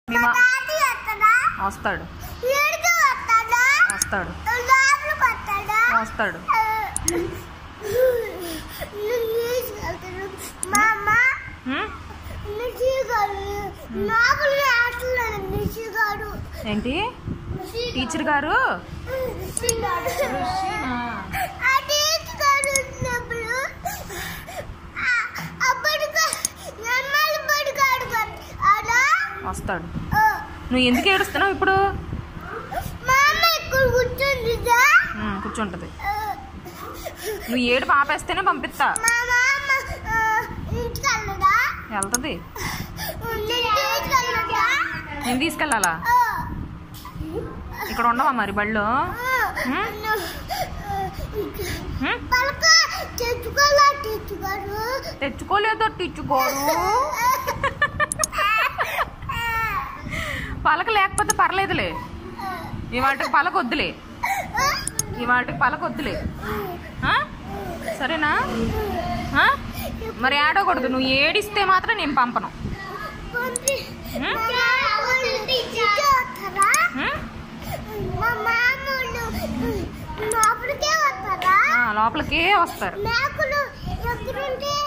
మీ మా తాతయ్య వస్తాడా వస్తాడు ఏడుకు వస్తాడా వస్తాడు లోపలికి వస్తాడా వస్తాడు నువ్వు తీసుకెళ్తాడు మా అమ్మ హ్మ్? నిషిగాడు లోపల వేస్తున్నాడు నిషిగాడు ఏంటి టీచర్ గారు ఆ టీచర్ వచ్చినప్పుడు అప్పటికి నమ్మలు పడికాడు అలా వస్తాడు నువ్వు ఎందుకు ఏడుస్తున్నావు ఇప్పుడు మా అమ్మ ఇక్కడ కూర్చుందిగా హ్మ్, కూర్చుంటది నువ్వు ఏడు పాపేస్తేనే పంపిస్తా మా నాన్న ఇంటికి వెళ్ళదా వెళ్తుంది నేను తీసుకెళ్ళదా నేను తీసుకెళ్ళాలా ఇక్కడ ఉండవా మరి బళ్ళు హ్మ్? హ్మ్? పలక తెచ్చుకోవాలా తెచ్చుకోరు తెచ్చుకోలేదో తెచ్చుకోరు పలక లేకపోతే పర్లేదులే ఇవాటికి పలక వద్దులే ఇవాటికి పలక వద్దులే ఆ? సరేనా ఆ? మరి ఏడవకూడదు నువ్వు ఏడిస్తే మాత్రం నేను పంపను పంపి హ్మ్? మా మామూలు వస్తారా హ్మ్? మా మామూలు లోపలికే వస్తారా ఆ, లోపలికే వస్తారు మేకలు ఎక్కడుంటే